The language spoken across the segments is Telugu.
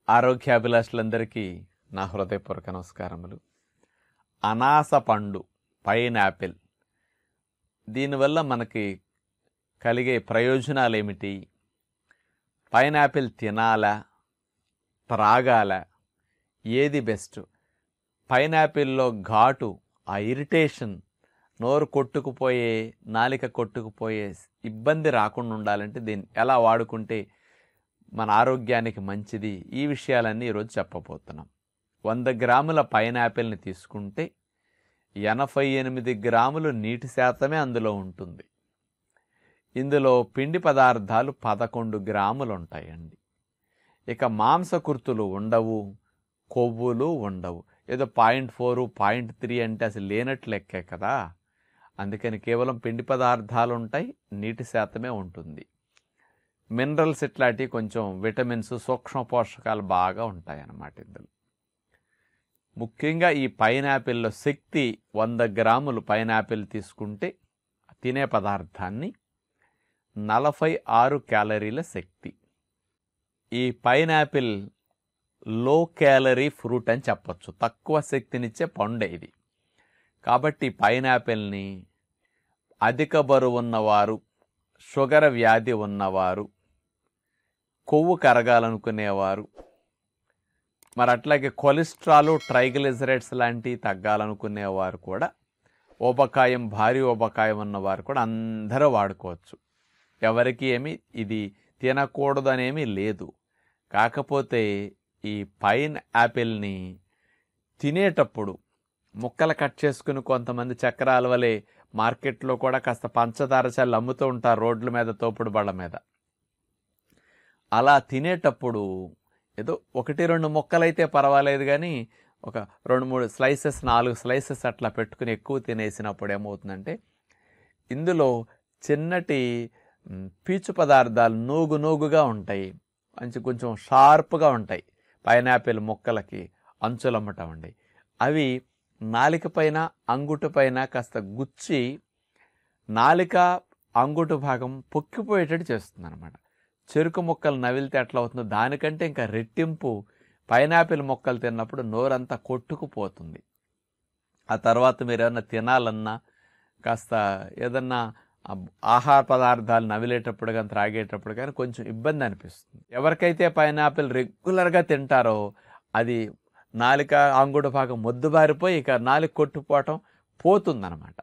ఆరోగ్యాభిలాషులందరికీ నా హృదయపూర్వక నమస్కారములు అనాస పండు పైన్ యాపిల్ దీనివల్ల మనకి కలిగే ప్రయోజనాలు ఏమిటి పైన్ యాపిల్ తినాలా త్రాగాల ఏది బెస్ట్ పైన్ యాపిల్లో ఘాటు ఆ ఇరిటేషన్ నోరు కొట్టుకుపోయే నాలిక కొట్టుకుపోయే ఇబ్బంది రాకుండా ఉండాలంటే దీన్ని ఎలా వాడుకుంటే మన ఆరోగ్యానికి మంచిది ఈ విషయాలన్నీ ఈరోజు చెప్పబోతున్నాం వంద గ్రాముల పైనాపిల్ని తీసుకుంటే ఎనభై ఎనిమిది గ్రాములు నీటి శాతమే అందులో ఉంటుంది ఇందులో పిండి పదార్థాలు పదకొండు గ్రాములు ఉంటాయండి ఇక మాంసకృతులు ఉండవు కొవ్వులు ఉండవు ఏదో పాయింట్ ఫోరు పాయింట్ త్రీ అంటే అసలు లేనట్లు లెక్కే కదా అందుకని కేవలం పిండి పదార్థాలు ఉంటాయి నీటి శాతమే ఉంటుంది మినరల్స్ ఇట్లాంటివి కొంచెం విటమిన్స్ సూక్ష్మ పోషకాలు బాగా ఉంటాయి అన్నమాట ఇందులో ముఖ్యంగా ఈ పైనాపిల్లో శక్తి వంద గ్రాములు పైనాపిల్ తీసుకుంటే తినే పదార్థాన్ని నలభై ఆరు క్యాలరీల శక్తి ఈ పైనాపిల్ లో క్యాలరీ ఫ్రూట్ అని చెప్పొచ్చు తక్కువ శక్తినిచ్చే పండే ఇది కాబట్టి పైనాపిల్ని అధిక బరువు ఉన్నవారు షుగర్ వ్యాధి ఉన్నవారు కొవ్వు కరగాలనుకునేవారు మరి అట్లాగే కొలెస్ట్రాల్ ట్రైగ్లిజరైడ్స్ లాంటివి తగ్గాలనుకునేవారు కూడా ఊబకాయం భారీ ఊబకాయం ఉన్నవారు కూడా అందరూ వాడుకోవచ్చు ఎవరికి ఏమి ఇది తినకూడదు అనేమి లేదు కాకపోతే ఈ పైన్ యాపిల్ని తినేటప్పుడు ముక్కలు కట్ చేసుకుని కొంతమంది చక్రాల వలె మార్కెట్లో కూడా కాస్త పంచదార చల్లి అమ్ముతూ ఉంటారు రోడ్ల మీద తోపుడు బళ్ళ మీద అలా తినేటప్పుడు ఏదో ఒకటి రెండు ముక్కలైతే పర్వాలేదు కానీ ఒక రెండు మూడు స్లైసెస్ నాలుగు స్లైసెస్ అట్లా పెట్టుకుని ఎక్కువ తినేసినప్పుడు ఏమవుతుందంటే ఇందులో చిన్నటి మ్, పీచు పదార్థాలు నూగు నూగుగా ఉంటాయి మంచి కొంచెం షార్ప్గా ఉంటాయి పైనాపిల్ ముక్కలకి అంచులమ్మట ఉండి అవి నాలిక పైన అంగుటు పైన కాస్త గుచ్చి నాలిక అంగుటు భాగం పొక్కిపోయేటట్టు చేస్తుంది అనమాట చెరుకు ముక్కలు నవిలితే ఎట్లా అవుతుందో దానికంటే ఇంకా రెట్టింపు పైనాపిల్ మొక్కలు తిన్నప్పుడు నోరంతా కొట్టుకుపోతుంది ఆ తర్వాత మీరు ఏమన్నా తినాలన్నా కాస్త ఏదన్నా ఆ ఆహార పదార్థాలు నవిలేటప్పుడు కానీ త్రాగేటప్పుడు కానీ కొంచెం ఇబ్బంది అనిపిస్తుంది ఎవరికైతే పైనాపిల్ రెగ్యులర్గా తింటారో అది నాలిక అంగుడు భాగం మొద్దుబారిపోయి ఇక నాలిక కొట్టుపోవటం పోతుందన్నమాట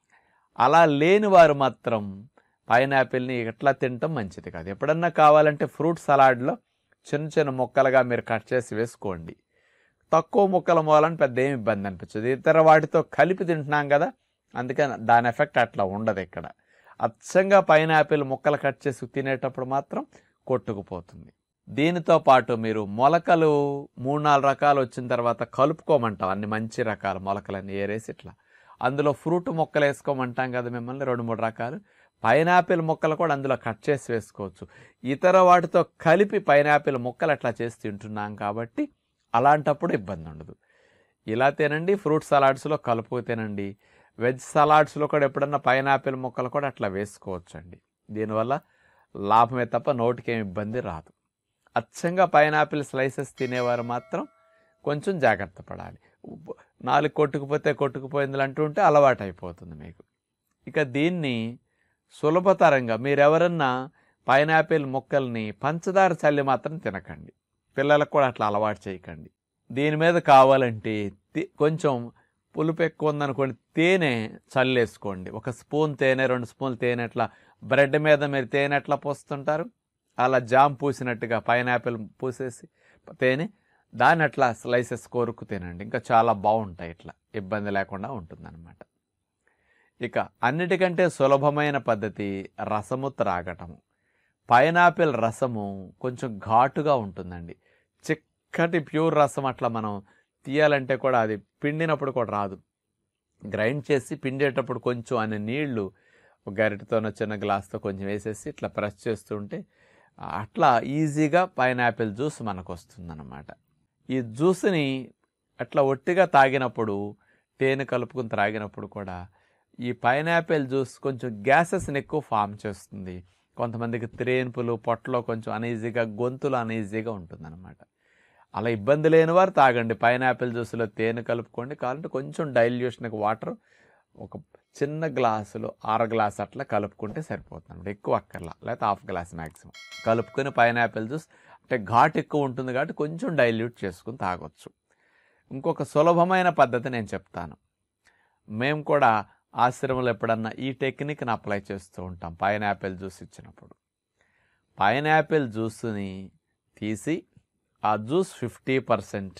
అలా లేని వారు మాత్రం పైనాపిల్ని ఎట్లా తినటం మంచిది కాదు ఎప్పుడన్నా కావాలంటే ఫ్రూట్ సలాడ్లో చిన్న చిన్న ముక్కలుగా మీరు కట్ చేసి వేసుకోండి తక్కువ ముక్కల మూలని పెద్ద ఏమి ఇబ్బంది అనిపించదు ఇతర వాటితో కలిపి తింటున్నాం కదా అందుకని దాని ఎఫెక్ట్ అట్లా ఉండదు ఇక్కడ అచ్చంగా పైనాపిల్ ముక్కలు కట్ చేసి తినేటప్పుడు మాత్రం కొట్టుకుపోతుంది దీనితో పాటు మీరు మొలకలు మూడు నాలుగు రకాలు వచ్చిన తర్వాత కలుపుకోమంటాం అన్ని మంచి రకాల మొలకలన్నీ ఏరేసి ఇట్లా అందులో ఫ్రూట్ మొక్కలు వేసుకోమంటాం కదా మిమ్మల్ని రెండు మూడు రకాలు పైనాపిల్ మొక్కలు కూడా అందులో కట్ చేసి వేసుకోవచ్చు ఇతర వాటితో కలిపి పైనాపిల్ మొక్కలు అట్లా చేసి తింటున్నాం కాబట్టి అలాంటప్పుడు ఇబ్బంది ఉండదు ఇలా తినండి ఫ్రూట్ సలాడ్స్లో కలుపుకు తినండి వెజ్ సలాడ్స్లో కూడా ఎప్పుడన్నా పైనాపిల్ మొక్కలు కూడా అట్లా వేసుకోవచ్చు అండి దీనివల్ల లాభమే తప్ప నోటికి ఏమి ఇబ్బంది రాదు అచ్చంగా పైనాపిల్ స్లైసెస్ తినేవారు మాత్రం కొంచెం జాగ్రత్త పడాలి ఉప్పు- నాలుగు కొట్టుకుపోతే కొట్టుకుపోయింది అంటూ ఉంటే అలవాటు అయిపోతుంది మీకు ఇక దీన్ని సులభతరంగా మీరెవరన్నా పైనాపిల్ ముక్కల్ని పంచదార చల్లి మాత్రం తినకండి పిల్లలకు కూడా అట్లా అలవాటు చేయకండి దీని మీద కావాలంటే తి- కొంచెం పులుపు ఎక్కువ ఉందనుకోండి తేనె చల్లేసుకోండి ఒక స్పూన్ తేనె రెండు స్పూన్లు తేనె అట్లా బ్రెడ్ మీద మీరు తేనె ఎట్లా పోస్తుంటారు అలా జామ్ పూసినట్టుగా పైనాపిల్ పూసేసి తేనె దాన్ని అట్లా స్లైసెస్ కోరుకు తినండి ఇంకా చాలా బాగుంటాయి ఇట్లా ఇబ్బంది లేకుండా ఉంటుందన్నమాట ఇక అన్నిటికంటే సులభమైన పద్ధతి రసము త్రాగటము పైనాపిల్ రసము కొంచెం ఘాటుగా ఉంటుందండి చిక్కటి ప్యూర్ రసం అట్లా మనం తీయాలంటే కూడా అది పిండినప్పుడు కూడా రాదు గ్రైండ్ చేసి పిండేటప్పుడు కొంచెం అనే నీళ్లు ఒక గరిటతోనో చిన్న గ్లాస్తో కొంచెం వేసేసి ఇట్లా ప్రెస్ చేస్తుంటే అట్లా ఈజీగా పైనాపిల్ జ్యూస్ మనకు వస్తుందన్నమాట ఈ జ్యూస్ని అట్లా ఒట్టిగా తాగినప్పుడు తేనె కలుపుకుని త్రాగినప్పుడు కూడా ఈ పైనాపిల్ జ్యూస్ కొంచెం గ్యాసెస్ని ఎక్కువ ఫామ్ చేస్తుంది కొంతమందికి త్రేన్పులు పొట్టలో కొంచెం అనీజీగా గొంతులు అనీజీగా ఉంటుందన్నమాట అలా ఇబ్బంది లేని వారు తాగండి పైనాపిల్ జ్యూస్లో తేనె కలుపుకోండి కావాలంటే కొంచెం డైల్యూషన్కి వాటర్ ఒక చిన్న గ్లాసులో అర గ్లాస్ అట్లా కలుపుకుంటే సరిపోతుంది ఎక్కువ అక్కర్లా లేకపోతే హాఫ్ గ్లాస్ మ్యాక్సిమం కలుపుకొని పైనాపిల్ జ్యూస్ అంటే ఘాట్ ఎక్కువ ఉంటుంది కాబట్టి కొంచెం డైల్యూట్ చేసుకుని తాగొచ్చు ఇంకొక సులభమైన పద్ధతి నేను చెప్తాను మేము కూడా ఆశ్రమంలో ఎప్పుడన్నా ఈ టెక్నిక్ని అప్లై చేస్తూ ఉంటాం పైనాపిల్ జ్యూస్ ఇచ్చినప్పుడు పైనాపిల్ జ్యూస్ని తీసి ఆ జ్యూస్ ఫిఫ్టీ పర్సెంట్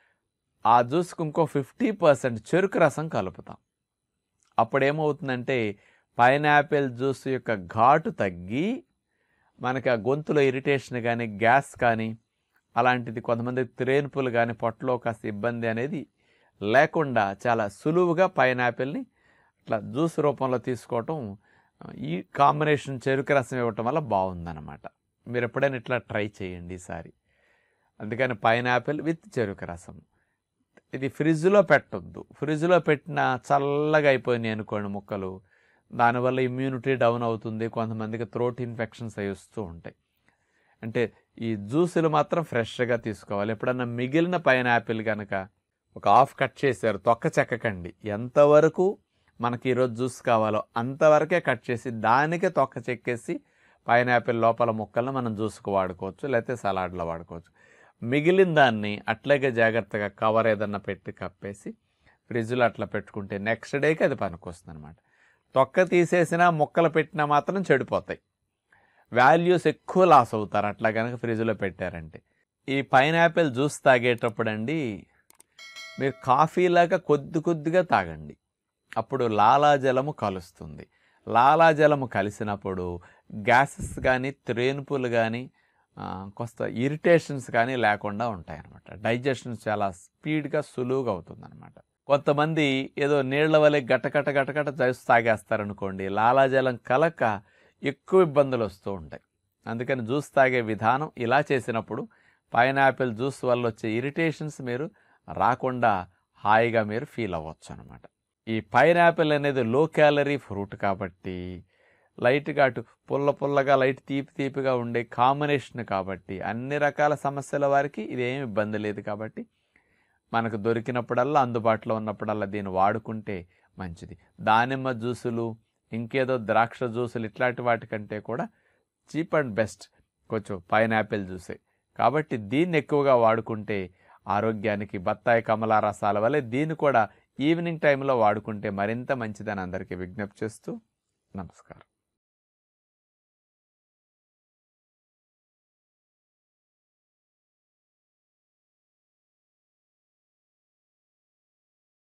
ఆ జ్యూస్కి ఇంకో ఫిఫ్టీ పర్సెంట్ చెరుకు రసం కలుపుతాం అప్పుడు ఏమవుతుందంటే పైనాపిల్ జ్యూస్ యొక్క ఘాటు తగ్గి మనకి ఆ గొంతులో ఇరిటేషన్ కానీ గ్యాస్ కానీ అలాంటిది కొంతమంది త్రేన్పులు కానీ పొట్టలో కాస్త ఇబ్బంది అనేది లేకుండా చాలా సులువుగా పైనాపిల్ని ఇట్లా జ్యూస్ రూపంలో తీసుకోవటం ఈ కాంబినేషన్ చెరుకు రసం ఇవ్వటం వల్ల బాగుందన్నమాట మీరు ఎప్పుడైనా ఇట్లా ట్రై చేయండి ఈసారి అందుకని పైనాపిల్ విత్ చెరుకు రసం ఇది ఫ్రిడ్జ్లో పెట్టొద్దు ఫ్రిడ్జ్లో పెట్టిన చల్లగా అయిపోయినాయి అనుకోండి ముక్కలు దానివల్ల ఇమ్యూనిటీ డౌన్ అవుతుంది కొంతమందికి థ్రోట్ ఇన్ఫెక్షన్స్ అవి వస్తూ ఉంటాయి అంటే ఈ జ్యూసులు మాత్రం ఫ్రెష్గా తీసుకోవాలి ఎప్పుడన్నా మిగిలిన పైనాపిల్ కనుక ఒక హాఫ్ కట్ చేశారు తొక్క చెక్కకండి ఎంతవరకు మనకి ఈరోజు జ్యూస్ కావాలో అంతవరకే కట్ చేసి దానికే తొక్క చెక్కేసి పైనాపిల్ లోపల ముక్కలను మనం జ్యూస్కు వాడుకోవచ్చు లేకపోతే సలాడ్లో వాడుకోవచ్చు మిగిలిన దాన్ని అట్లాగే జాగ్రత్తగా కవర్ ఏదన్నా పెట్టి కప్పేసి ఫ్రిడ్జ్లో అట్లా పెట్టుకుంటే నెక్స్ట్ డేకి అది పనికొస్తుంది అనమాట తొక్క తీసేసినా ముక్కలు పెట్టినా మాత్రం చెడిపోతాయి వాల్యూస్ ఎక్కువ లాస్ అవుతారు అట్లా కనుక ఫ్రిడ్జ్లో పెట్టారంటే ఈ పైనాపిల్ జ్యూస్ తాగేటప్పుడు అండి మీరు కాఫీలాగా కొద్ది కొద్దిగా తాగండి అప్పుడు లాలాజలము కలుస్తుంది లాలాజలము కలిసినప్పుడు గ్యాసెస్ కానీ త్రేనుపులు కానీ కొంత ఇరిటేషన్స్ కానీ లేకుండా ఉంటాయన్నమాట డైజెషన్ చాలా స్పీడ్గా సులువుగా అవుతుందన్నమాట కొంతమంది ఏదో నీళ్ల వలె గటగట గటగట జ్యూస్ తాగేస్తారనుకోండి లాలాజలం కలక ఎక్కువ ఇబ్బందులు వస్తూ ఉంటాయి అందుకని జ్యూస్ తాగే విధానం ఇలా చేసినప్పుడు పైనాపిల్ జ్యూస్ వల్ల వచ్చే ఇరిటేషన్స్ మీరు రాకుండా హాయిగా మీరు ఫీల్ అవ్వచ్చు అనమాట ఈ పైనాపిల్ అనేది లో క్యాలరీ ఫ్రూట్ కాబట్టి లైట్గా అటు పుల్ల పుల్లగా లైట్ తీపి తీపిగా ఉండే కాంబినేషన్ కాబట్టి అన్ని రకాల సమస్యల వారికి ఇదేం ఇబ్బంది లేదు కాబట్టి మనకు దొరికినప్పుడల్లా అందుబాటులో ఉన్నప్పుడల్లా దీన్ని వాడుకుంటే మంచిది దానిమ్మ జ్యూసులు ఇంకేదో ద్రాక్ష జ్యూసులు ఇట్లాంటి వాటికంటే కూడా చీప్ అండ్ బెస్ట్ కొంచెం పైనాపిల్ జ్యూసే కాబట్టి దీన్ని ఎక్కువగా వాడుకుంటే ఆరోగ్యానికి బత్తాయి కమలా రసాల వల్ల దీన్ని కూడా ఈవినింగ్ టైంలో వాడుకుంటే మరింత మంచిదని అందరికీ విజ్ఞప్తి చేస్తూ నమస్కారం